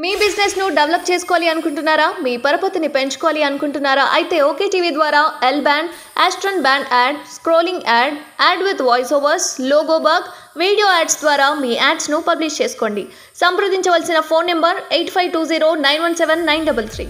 మీ business ను develop చేసుకోవాలి అనుకుంటున్నారా మీ పరపతిని పెంచుకోవాలి అనుకుంటున్నారా అయితే ఓకే టీవీ ద్వారా L band aston band ad scrolling ad ad with voice overs logo bug video ads ద్వారా మీ యాడ్స్ ను పబ్లిష్ చేసుకోండి సంప్రదించవలసిన phone number eight five two zero nine one seven nine double three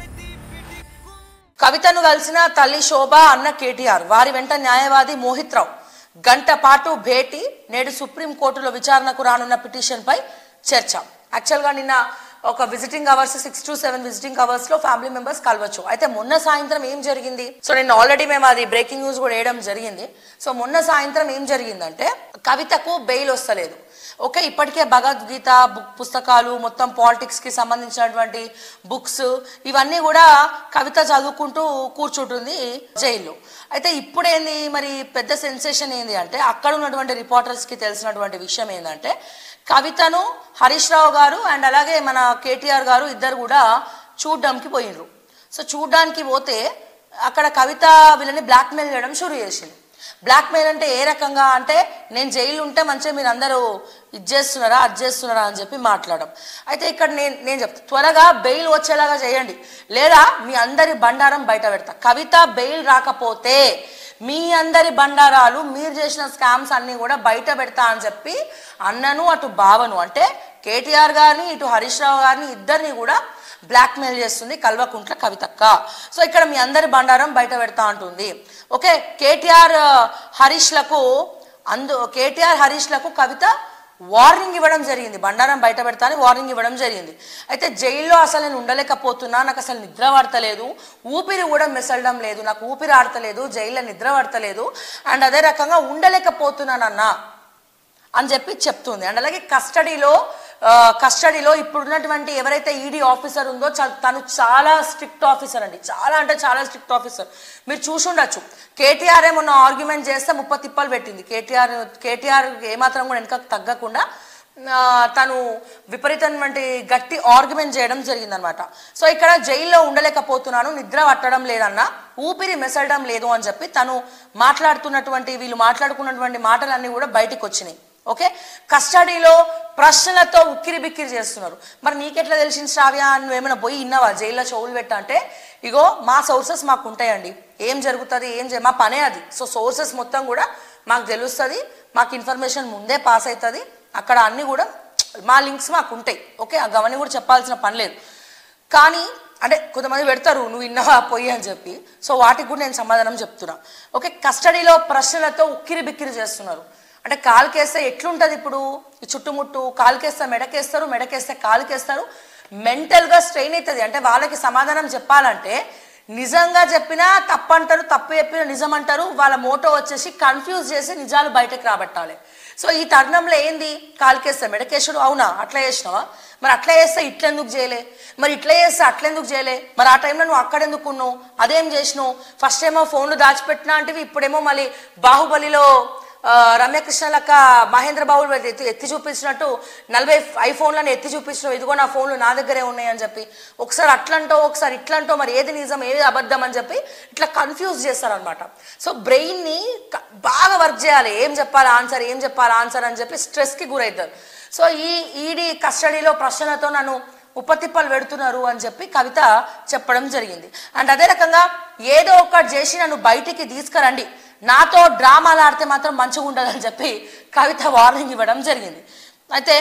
కవితను కలిసిన తల్లి శోభ అన్న కేటీఆర్ వారి వెంట న్యాయవాది మోహిత్ రావు గంట పాటు భేటీ నేడు సుప్రీంకోర్టులో విచారణకు రానున్న పిటిషన్ పై చర్చ యాక్చువల్గా నిన్న ఒక visiting hours six to seven visiting hours లో ఫ్యామిలీ మెంబర్స్ కలవచ్చు అయితే మొన్న సాయంత్రం ఏం జరిగింది సో నేను ఆల్రెడీ మేము అది బ్రేకింగ్ న్యూస్ కూడా వేయడం జరిగింది సో మొన్న సాయంత్రం ఏం జరిగిందంటే కవితకు బెయిల్ వస్తలేదు ఓకే ఇప్పటికే భగవద్గీత బుక్ పుస్తకాలు మొత్తం పాలిటిక్స్ కి సంబంధించినటువంటి బుక్స్ ఇవన్నీ కూడా కవిత చదువుకుంటూ కూర్చుంటుంది జైల్లో అయితే ఇప్పుడేంది మరి పెద్ద సెన్సేషన్ ఏంది అంటే అక్కడ ఉన్నటువంటి రిపోర్టర్స్ కి తెలిసినటువంటి విషయం ఏంటంటే కవితను హరీష్ రావు గారు అండ్ అలాగే మన కేటీఆర్ గారు ఇద్దరు కూడా చూడ్డానికి పోయినరు సో చూడ్డానికి పోతే అక్కడ కవిత వీళ్ళని బ్లాక్మెయిల్ చేయడం షురు చేసింది బ్లాక్మెయిల్ అంటే ఏ రకంగా అంటే నేను జైలు ఉంటే మంచిగా మీరు అందరూ ఇది చేస్తున్నారా అది చేస్తున్నారా అని చెప్పి మాట్లాడడం అయితే ఇక్కడ నేను నేను చెప్తా త్వరగా బెయిల్ వచ్చేలాగా చేయండి లేదా మీ అందరి బండారం బయట పెడతా కవిత బెయిల్ రాకపోతే మీ అందరి బండారాలు మీరు చేసిన స్కామ్స్ అన్ని కూడా బయట పెడతా అని చెప్పి అన్నను అటు బావను అంటే కేటీఆర్ గారిని ఇటు హరీష్ రావు గారిని ఇద్దరిని కూడా బ్లాక్మెయిల్ చేస్తుంది కల్వకుంట్ల కవితక్క సో ఇక్కడ మీ అందరి బండారం బయట పెడతా అంటుంది ఓకే కేటీఆర్ హరీష్లకు అందు కేటీఆర్ హరీష్లకు కవిత వార్నింగ్ ఇవ్వడం జరిగింది బండారం బయట పెడతా అని వార్నింగ్ ఇవ్వడం జరిగింది అయితే జైల్లో అసలు నేను ఉండలేకపోతున్నా నాకు అసలు నిద్ర పడతలేదు ఊపిరి కూడా మెసలడం లేదు నాకు ఊపిరి ఆడతలేదు జైల్లో నిద్ర పడతలేదు అండ్ అదే రకంగా ఉండలేకపోతున్నానన్నా అని చెప్పి చెప్తుంది అండ్ అలాగే కస్టడీలో కస్టడీలో ఇప్పుడున్నటువంటి ఎవరైతే ఈడీ ఆఫీసర్ ఉందో చ- తను చాలా స్ట్రిక్ట్ ఆఫీసర్ అండి చాలా అంటే చాలా స్ట్రిక్ట్ ఆఫీసర్ మీరు చూసి ఉండొచ్చు కేటీఆర్ ఏమన్నా ఆర్గ్యుమెంట్ చేస్తే ముప్ప తిప్పలు పెట్టింది కేటీఆర్ కేటీఆర్ ఏమాత్రం కూడా వెనక తగ్గకుండా ఆ, తను విపరీతమైనటువంటి గట్టి ఆర్గ్యుమెంట్ చేయడం జరిగిందనమాట సో ఇక్కడ జైల్లో ఉండలేకపోతున్నాను నిద్ర పట్టడం లేదన్నా ఊపిరి మెసలడం లేదు అని చెప్పి తను మాట్లాడుతున్నటువంటి వీళ్ళు మాట్లాడుకున్నటువంటి మాటలన్నీ కూడా బయటికి వచ్చినాయి ఓకే కస్టడీలో ప్రశ్నలతో ఉక్కిరి బిక్కిరి చేస్తున్నారు మరి నీకెట్లా తెలిసింది శ్రావ్య నువ్వు ఏమైనా పోయి ఇన్నావా జైల్లో చెవులు పెట్టా అంటే ఇగో మా సోర్సెస్ మాకు ఉంటాయండి ఏం జరుగుతుంది ఏం చే మా పనే అది సో సోర్సెస్ మొత్తం కూడా మాకు తెలుస్తుంది మాకు ఇన్ఫర్మేషన్ ముందే పాస్ అవుతుంది అక్కడ అన్ని కూడా మా లింక్స్ మాకు ఉంటాయి ఓకే అవన్నీ కూడా చెప్పాల్సిన పని లేదు కానీ అంటే కొంతమంది పెడతారు నువ్వు ఇన్నవా పోయి అని చెప్పి సో వాటికి కూడా నేను సమాధానం చెప్తున్నా ఓకే కస్టడీలో ప్రశ్నలతో ఉక్కిరి బిక్కిరి చేస్తున్నారు అంటే కాలుకేస్తే ఎట్లుంటది ఇప్పుడు ఈ చుట్టుముట్టు కాలుకేస్తే మెడకేస్తారు మెడకేస్తే కాలుకేస్తారు మెంటల్గా స్ట్రెయిన్ అవుతుంది అంటే వాళ్ళకి సమాధానం చెప్పాలంటే నిజంగా చెప్పినా తప్పంటారు తప్పు చెప్పినా నిజం అంటారు వాళ్ళ మోటో వచ్చేసి కన్ఫ్యూజ్ చేసి నిజాలు బయటకు రాబట్టాలి సో ఈ తరుణంలో ఏంది కాలుకేస్తే మెడకేసుడు అవునా అట్లా చేసినావా మరి అట్లా చేస్తే ఇట్లెందుకు చేయలే మరి ఇట్లా చేస్తే అట్లెందుకు చేయలే మరి ఆ టైంలో నువ్వు అక్కడెందుకు ఉన్నావు అదేం చేసినావు ఫస్ట్ ఏమో ఫోన్లు దాచిపెట్టినా అంటే ఇప్పుడేమో మళ్ళీ బాహుబలిలో ఆ, రమ్యకృష్ణ లెక్క మహేంద్ర బాబు ఎత్తి ఎత్తి చూపించినట్టు నలభై ఐఫోన్లను ఎత్తి చూపించినావు ఇదిగో నా ఫోన్లు నా దగ్గరే ఉన్నాయి అని చెప్పి ఒకసారి అట్లంటో ఒకసారి ఇట్లంటో మరి ఏది నిజం ఏది అబద్ధం అని చెప్పి ఇట్లా కన్ఫ్యూజ్ చేస్తారనమాట సో బ్రెయిన్ని క- బాగా వర్క్ చేయాలి ఏం చెప్పాలి ఆన్సర్ ఏం చెప్పాలి ఆన్సర్ అని చెప్పి స్ట్రెస్కి గురవుతారు సో ఈ ఈడీ కస్టడీలో ప్రశ్నలతో నన్ను ఉపతిప్పలు పెడుతున్నారు అని చెప్పి కవిత చెప్పడం జరిగింది అండ్ అదే రకంగా ఏదో ఒకటి చేసి నన్ను బయటికి తీసుకురండి నాతో డ్రామాలు ఆడితే మాత్రం మంచిగా ఉండదని చెప్పి కవిత వార్నింగ్ ఇవ్వడం జరిగింది అయితే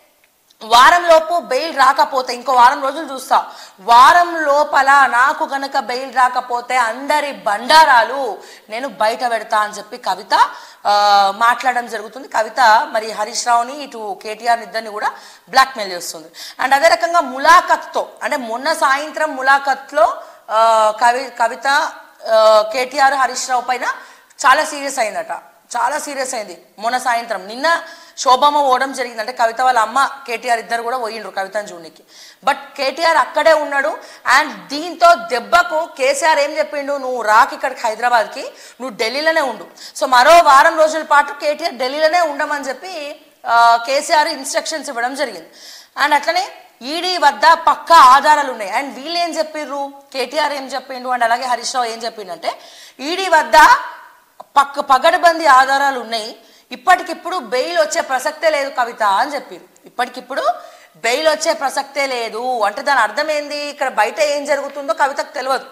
వారం లోపు బెయిల్ రాకపోతే ఇంకో వారం రోజులు చూస్తా వారం లోపల నాకు గనక బెయిల్ రాకపోతే అందరి బండారాలు నేను బయట పెడతా అని చెప్పి కవిత ఆ, మాట్లాడడం జరుగుతుంది కవిత మరి హరీష్ రావుని ఇటు కేటీఆర్ ఇద్దరిని కూడా బ్లాక్మెయిల్ చేస్తుంది అండ్ అదే రకంగా ములాఖత్తో అంటే మొన్న సాయంత్రం ములాఖత్లో ఆ, కవి కవిత ఆ, కేటీఆర్ హరీష్ రావు పైన చాలా సీరియస్ అయిందట చాలా సీరియస్ అయింది మొన్న సాయంత్రం నిన్న శోభమ్మ పోవడం జరిగింది అంటే కవిత వాళ్ళ అమ్మ కేటీఆర్ ఇద్దరు కూడా పోయిండ్రు కవితను చూడనికి బట్ కేటీఆర్ అక్కడే ఉన్నాడు అండ్ దీంతో దెబ్బకు కేసీఆర్ ఏం చెప్పిండు నువ్వు రాక్ ఇక్కడికి హైదరాబాద్కి నువ్వు ఢిల్లీలోనే ఉండు సో మరో వారం రోజుల పాటు కేటీఆర్ ఢిల్లీలోనే ఉండమని చెప్పి ఆ, కేసీఆర్ ఇన్స్ట్రక్షన్స్ ఇవ్వడం జరిగింది అండ్ అట్లనే ఈడీ వద్ద పక్క ఆధారాలు ఉన్నాయి అండ్ వీళ్ళు ఏం చెప్పిర్రు కేటీఆర్ ఏం చెప్పిండు అండ్ అలాగే హరీష్ రావు ఏం చెప్పిండంటే ఈడీ వద్ద పక్క పగడబంది ఆధారాలు ఉన్నాయి ఇప్పటికిప్పుడు బెయిల్ వచ్చే ప్రసక్తే లేదు కవిత అని చెప్పారు ఇప్పటికిప్పుడు బెయిల్ వచ్చే ప్రసక్తే లేదు అంటే దాని అర్థం ఏంది ఇక్కడ బయట ఏం జరుగుతుందో కవితకు తెలియదు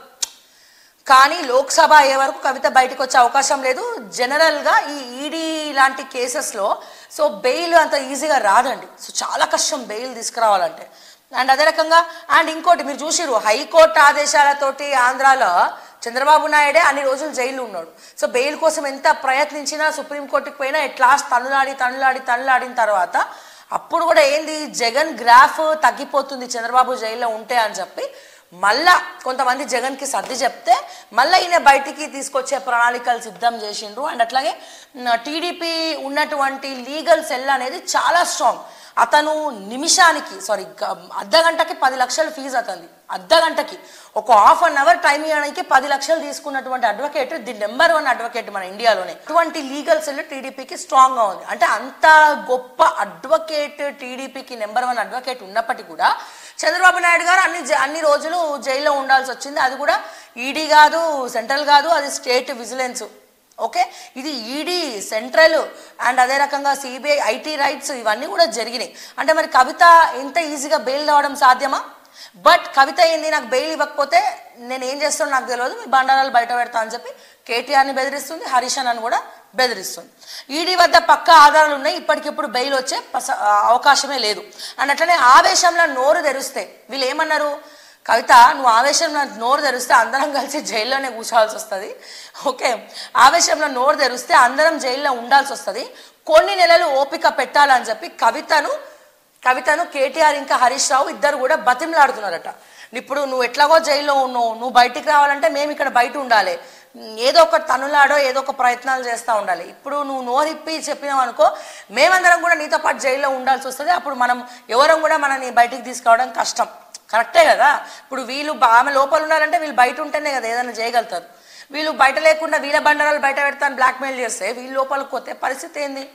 కానీ లోక్సభ అయ్యే వరకు కవిత బయటకు వచ్చే అవకాశం లేదు జనరల్గా ఈ ఈడీ లాంటి కేసెస్లో సో బెయిల్ అంత ఈజీగా రాదండి సో చాలా కష్టం బెయిల్ తీసుకురావాలంటే అండ్ అదే రకంగా అండ్ ఇంకోటి మీరు చూసిరు హైకోర్టు ఆదేశాలతోటి ఆంధ్రాలో చంద్రబాబు నాయుడే అన్ని రోజులు జైలు ఉన్నాడు సో బెయిల్ కోసం ఎంత ప్రయత్నించినా సుప్రీంకోర్టుకి పోయినా ఎట్ లాస్ట్ తనులాడి తనులాడి తనులాడిన తర్వాత అప్పుడు కూడా ఏంది జగన్ గ్రాఫ్ తగ్గిపోతుంది చంద్రబాబు జైల్లో ఉంటే అని చెప్పి మళ్ళా కొంతమంది జగన్కి సర్ది చెప్తే మళ్ళీ ఈయన బయటికి తీసుకొచ్చే ప్రణాళికలు సిద్ధం చేసిండ్రు అండ్ అట్లాగే టీడీపీ ఉన్నటువంటి లీగల్ సెల్ అనేది చాలా స్ట్రాంగ్ అతను నిమిషానికి సారీ అర్ధ గంటకి పది లక్షల ఫీజు అతనిది అర్ధ గంటకి ఒక హాఫ్ అన్ అవర్ టైం ఇవ్వడానికి పది లక్షలు తీసుకున్నటువంటి advocate the number one advocate మన ఇండియాలోనే అటువంటి లీగల్ సెల్ టీడీపీకి స్ట్రాంగ్ గా ఉంది అంటే అంత గొప్ప అడ్వకేట్ టీడీపీకి నెంబర్ వన్ అడ్వకేట్ ఉన్నప్పటికీ కూడా చంద్రబాబు నాయుడు గారు అన్ని జ- అన్ని రోజులు జైల్లో ఉండాల్సి వచ్చింది అది కూడా ఈడీ కాదు సెంట్రల్ కాదు అది స్టేట్ విజిలెన్స్ ఓకే ఇది ఈడీ సెంట్రల్ అండ్ అదే రకంగా సిబిఐ ఐటీ రైట్స్ ఇవన్నీ కూడా జరిగినాయి అంటే మరి కవిత ఇంత ఈజీగా బెయిల్ రావడం సాధ్యమా బట్ కవిత ఏంది నాకు బెయిల్ ఇవ్వకపోతే నేను ఏం చేస్తానో నాకు తెలియదు మీ బండారాలు బయట పెడతా అని చెప్పి కేటీఆర్ని బెదిరిస్తుంది హరీష్ అని కూడా బెదిరిస్తుంది ఈడీ వద్ద పక్క ఆధారాలు ఉన్నాయి ఇప్పటికిప్పుడు బెయిల్ వచ్చే పస- అవకాశమే లేదు అండ్ అట్లనే ఆవేశంలో నోరు తెరిస్తే వీళ్ళు ఏమన్నారు కవిత నువ్వు ఆవేశంలో నోరు తెరిస్తే అందరం కలిసి జైల్లోనే కూర్చోవాల్సి వస్తుంది ఓకే ఆవేశంలో నోరు తెరిస్తే అందరం జైల్లో ఉండాల్సి వస్తుంది కొన్ని నెలలు ఓపిక పెట్టాలని చెప్పి కవితను కవితను కేటీఆర్ ఇంకా హరీష్ రావు ఇద్దరు కూడా బతిమలాడుతున్నారట ఇప్పుడు నువ్వు ఎట్లాగో జైల్లో ఉన్నావు నువ్వు బయటికి రావాలంటే మేము ఇక్కడ బయట ఉండాలి ఏదో ఒక తనులాడో ఏదో ఒక ప్రయత్నాలు చేస్తూ ఉండాలి ఇప్పుడు నువ్వు నోరిప్పి చెప్పినావు అనుకో మేమందరం కూడా నీతో పాటు జైల్లో ఉండాల్సి వస్తుంది అప్పుడు మనం ఎవరం కూడా మనని బయటికి తీసుకురావడం కష్టం కరెక్టే కదా ఇప్పుడు వీళ్ళు బా- ఆమె లోపల ఉండాలంటే వీళ్ళు బయట ఉంటేనే కదా ఏదైనా చేయగలుగుతారు వీళ్ళు బయట లేకుండా వీళ్ళ బండరాలు బయట పెడతాను బ్లాక్మెయిల్ చేస్తే వీళ్ళు లోపలికి పోతే పరిస్థితి ఏంది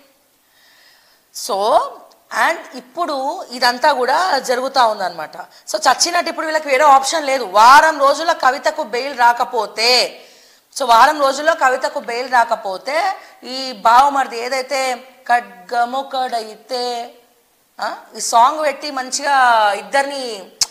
సో అండ్ ఇప్పుడు ఇదంతా కూడా జరుగుతూ ఉందన్నమాట సో చచ్చినట్టు ఇప్పుడు వీళ్ళకి వేరే ఆప్షన్ లేదు వారం రోజుల కవితకు బెయిల్ రాకపోతే సో వారం రోజుల్లో కవితకు బెయిల్ రాకపోతే ఈ బావమరిది ఏదైతే ఖడ్గముకడైతే ఆ, ఈ సాంగ్ పెట్టి మంచిగా ఇద్దరిని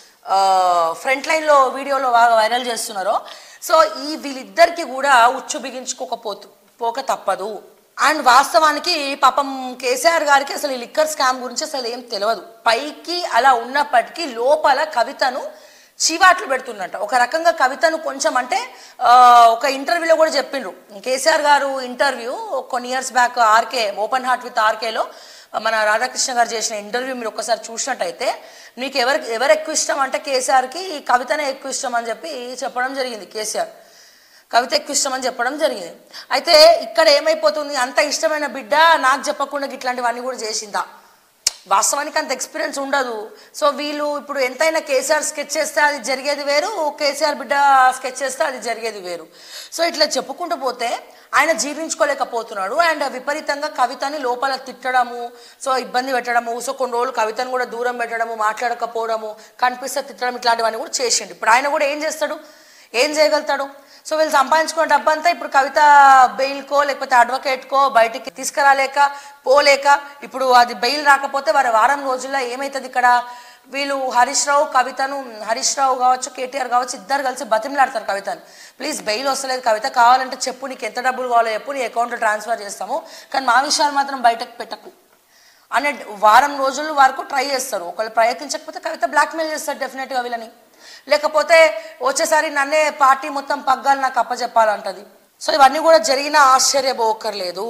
ఫ్రంట్ లైన్లో వీడియోలో బాగా వైరల్ చేస్తున్నారో సో ఈ వీళ్ళిద్దరికి కూడా ఉచ్చు బిగించుకోకపోతు పోక తప్పదు అండ్ వాస్తవానికి పాపం కేసీఆర్ గారికి అసలు ఈ లిక్కర్ స్కామ్ గురించి అసలు ఏం తెలియదు పైకి అలా ఉన్నప్పటికీ లోపల కవితను చీవాట్లు పెడుతున్నట్ట ఒక రకంగా కవితను కొంచెం అంటే ఆ, ఒక ఇంటర్వ్యూలో కూడా చెప్పిండ్రు కేసీఆర్ గారు ఇంటర్వ్యూ కొన్ని years back RK open heart with ఆర్కేలో మన రాధాకృష్ణ గారు చేసిన ఇంటర్వ్యూ మీరు ఒక్కసారి చూసినట్టయితే మీకు ఎవరికి ఎవరు ఎక్కువ ఇష్టం అంటే కేసీఆర్కి ఈ కవితనే ఎక్కువ ఇష్టం అని చెప్పి చెప్పడం జరిగింది కేసీఆర్ కవిత ఎక్కువ ఇష్టం అని చెప్పడం జరిగింది అయితే ఇక్కడ ఏమైపోతుంది అంత ఇష్టమైన బిడ్డ నాకు చెప్పకుండా ఇట్లాంటివన్నీ కూడా చేసిందా వాస్తవానికి అంత ఎక్స్పీరియన్స్ ఉండదు సో వీళ్ళు ఇప్పుడు ఎంతైనా కేసీఆర్ స్కెచ్ చేస్తే అది జరిగేది వేరు కేసీఆర్ బిడ్డ స్కెచ్ చేస్తే అది జరిగేది వేరు సో ఇట్లా చెప్పుకుంటూ పోతే ఆయన జీర్ణించుకోలేకపోతున్నాడు అండ్ విపరీతంగా కవితని లోపల తిట్టడము సో ఇబ్బంది పెట్టడము సో కొన్ని రోజులు కవితను కూడా దూరం పెట్టడము మాట్లాడకపోవడము కనిపిస్తే తిట్టడం ఇట్లాంటివన్నీ కూడా చేసిండు ఇప్పుడు ఆయన కూడా ఏం చేస్తాడు ఏం చేయగలుగుతాడు సో వీళ్ళు సంపాదించుకున్న డబ్బంతా ఇప్పుడు కవిత బెయిల్కో లేకపోతే అడ్వకేట్కో బయటికి తీసుకురాలేక పోలేక ఇప్పుడు అది బెయిల్ రాకపోతే వారి వారం రోజుల్లో ఏమవుతుంది ఇక్కడ వీళ్ళు హరీష్ రావు కవితను హరీష్ రావు కావచ్చు కేటీఆర్ కావచ్చు ఇద్దరు కలిసి బతిమలాడతారు కవితను ప్లీజ్ బెయిల్ వస్తలేదు కవిత కావాలంటే చెప్పు నీకు ఎంత డబ్బులు కావాలో చెప్పు నీ అకౌంట్లో ట్రాన్స్ఫర్ చేస్తాము కానీ మా విషయాలు మాత్రం బయటకు పెట్టకు అనే వారం రోజుల వరకు ట్రై చేస్తారు ఒకళ్ళు ప్రయత్నించకపోతే కవిత బ్లాక్మెయిల్ చేస్తారు డెఫినెట్గా వీళ్ళని లేకపోతే వచ్చేసారి నన్నే పార్టీ మొత్తం పగ్గాలు నాకు అప్పచెప్పాలంటది సో ఇవన్నీ కూడా జరిగినా ఆశ్చర్యపోకర్లేదు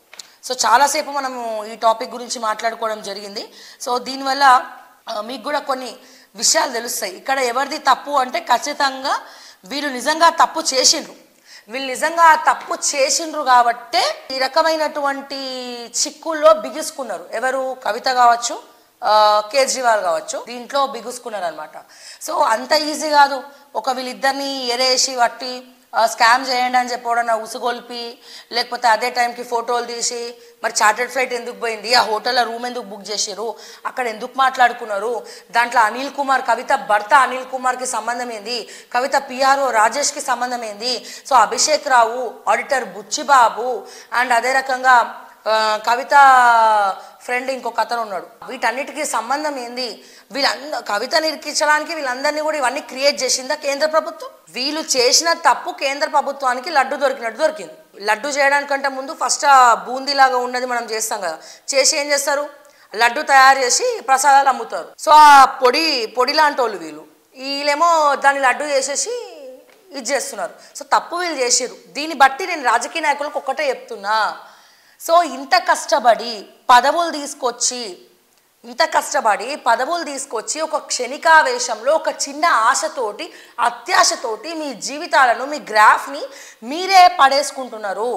సో చాలాసేపు మనము ఈ టాపిక్ గురించి మాట్లాడుకోవడం జరిగింది సో దీనివల్ల ఆ, మీకు కూడా కొన్ని విషయాలు తెలుస్తాయి ఇక్కడ ఎవరిది తప్పు అంటే ఖచ్చితంగా వీళ్ళు నిజంగా తప్పు చేసిండ్రు వీళ్ళు నిజంగా ఆ తప్పు చేసిండ్రు కాబట్టే ఈ రకమైనటువంటి చిక్కుల్లో బిగుసుకున్నారు ఎవరు కవిత కావచ్చు ఆ, కేజ్రీవాల్ కావచ్చు దీంట్లో బిగుసుకున్నారు అనమాట సో అంత ఈజీ కాదు ఒక వీళ్ళిద్దరిని ఎరేసి వట్టి స్కామ్ చేయండి అని చెప్పి ఉసుగొల్పి లేకపోతే అదే టైంకి ఫోటోలు తీసి మరి చార్టెడ్ ఫ్లైట్ ఎందుకు పోయింది ఆ హోటల్లో రూమ్ ఎందుకు బుక్ చేసారు అక్కడ ఎందుకు మాట్లాడుకున్నారు దాంట్లో అనిల్ కుమార్ కవిత భర్త అనిల్ కుమార్కి సంబంధం ఏంది కవిత పిఆర్ఓ రాజేష్కి సంబంధం ఏంది so Abhishek Rao auditor Bucchibabu and అదే రకంగా ఆ, కవిత ఫ్రెండ్ ఇంకొక అతను ఉన్నాడు వీటన్నిటికీ సంబంధం ఏంది వీళ్ళంద కవితని ఇరికించడానికి వీళ్ళందరినీ కూడా ఇవన్నీ క్రియేట్ చేసిందా కేంద్ర ప్రభుత్వం వీళ్ళు చేసిన తప్పు కేంద్ర ప్రభుత్వానికి లడ్డు దొరికినట్టు దొరికింది లడ్డు చేయడానికంటే ముందు ఫస్ట్ ఆ బూందీలాగా ఉన్నది మనం చేస్తాం కదా చేసి ఏం చేస్తారు లడ్డు తయారు చేసి ప్రసాదాలు అమ్ముతారు సో ఆ పొడి పొడి లాంటి వాళ్ళు వీళ్ళు వీళ్ళేమో దాన్ని లడ్డు చేసేసి ఇది చేస్తున్నారు సో తప్పు వీళ్ళు చేసిరు దీన్ని బట్టి నేను రాజకీయ నాయకులకు ఒక్కటే చెప్తున్నా సో ఇంత కష్టపడి పదవులు తీసుకొచ్చి ఇంత కష్టపడి పదవులు తీసుకొచ్చి ఒక క్షణికావేశంలో ఒక చిన్న ఆశతోటి అత్యాశతోటి మీ జీవితాలను మీ గ్రాఫ్ని మీరే పడేసుకుంటున్నారు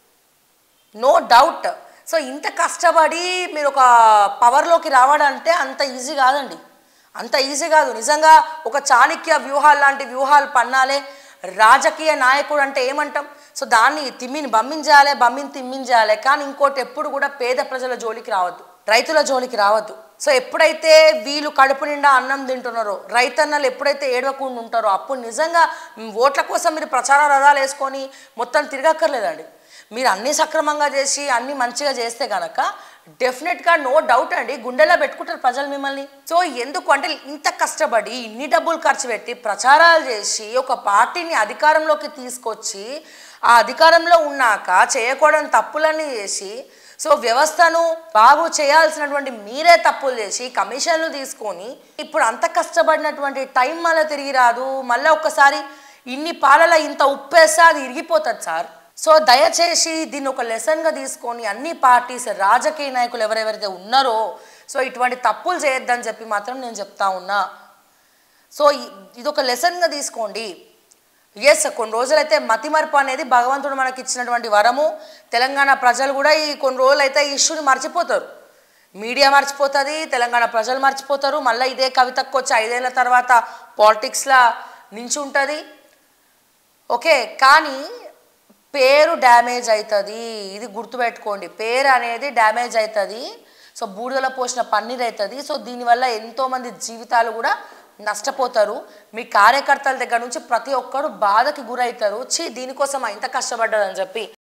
నో డౌట్ సో ఇంత కష్టపడి మీరు ఒక పవర్లోకి రావడంటే అంత ఈజీ కాదండి అంత ఈజీ కాదు నిజంగా ఒక చాణక్య వ్యూహాలు లాంటి వ్యూహాలు పన్నాలే రాజకీయ నాయకుడు అంటే ఏమంటాం సో దాన్ని తిమ్మిని బమ్మించాలి బమ్మిని తిమ్మించాలి కానీ ఇంకోటి ఎప్పుడు కూడా పేద ప్రజల జోలికి రావద్దు రైతుల జోలికి రావద్దు సో ఎప్పుడైతే వీళ్ళు కడుపు నిండా అన్నం తింటున్నారో రైతన్నలు ఎప్పుడైతే ఏడవకుండా ఉంటారో అప్పుడు నిజంగా ఓట్ల కోసం మీరు ప్రచార రథాలు వేసుకొని మొత్తం తిరగక్కర్లేదండి మీరు అన్ని సక్రమంగా చేసి అన్ని మంచిగా చేస్తే గనక డెఫినెట్గా నో డౌట్ అండి గుండెలో పెట్టుకుంటారు ప్రజలు మిమ్మల్ని సో ఎందుకు అంటే ఇంత కష్టపడి ఇన్ని డబ్బులు ఖర్చు పెట్టి ప్రచారాలు చేసి ఒక పార్టీని అధికారంలోకి తీసుకొచ్చి ఆ అధికారంలో ఉన్నాక చేయకూడని తప్పులన్నీ చేసి సో వ్యవస్థను బాగు చేయాల్సినటువంటి మీరే తప్పులు చేసి కమిషన్లు తీసుకొని ఇప్పుడు అంత కష్టపడినటువంటి టైం మళ్ళీ తిరిగి రాదు మళ్ళీ ఒక్కసారి ఇన్ని పాలల ఇంత ఉప్పేస్తే అది ఇరిగిపోతుంది సార్ సో దయచేసి దీన్ని ఒక లెసన్గా తీసుకొని అన్ని పార్టీస్ రాజకీయ నాయకులు ఎవరెవరైతే ఉన్నారో సో ఇటువంటి తప్పులు చేయొద్దని చెప్పి మాత్రం నేను చెప్తా ఉన్నా సో ఇ- ఇది ఒక లెసన్గా తీసుకోండి ఎస్ కొన్ని రోజులైతే మతిమరుపు అనేది భగవంతుడు మనకి ఇచ్చినటువంటి వరము తెలంగాణ ప్రజలు కూడా ఈ కొన్ని రోజులు అయితే ఈ ఇష్యూని మర్చిపోతారు మీడియా మర్చిపోతుంది తెలంగాణ ప్రజలు మర్చిపోతారు మళ్ళీ ఇదే కవితకు వచ్చి ఐదేళ్ల తర్వాత పాలిటిక్స్లా నించి ఉంటుంది ఓకే కానీ పేరు డ్యామేజ్ అవుతుంది ఇది గుర్తుపెట్టుకోండి పేరు అనేది డ్యామేజ్ అవుతుంది సో బూడిదలో పోసిన పన్నీర్ అవుతుంది సో దీనివల్ల ఎంతోమంది జీవితాలు కూడా నష్టపోతారు మీ కార్యకర్తల దగ్గర నుంచి ప్రతి ఒక్కరు బాధకి గురవుతారు చీ దీనికోసం ఇంత కష్టపడ్డారని చెప్పి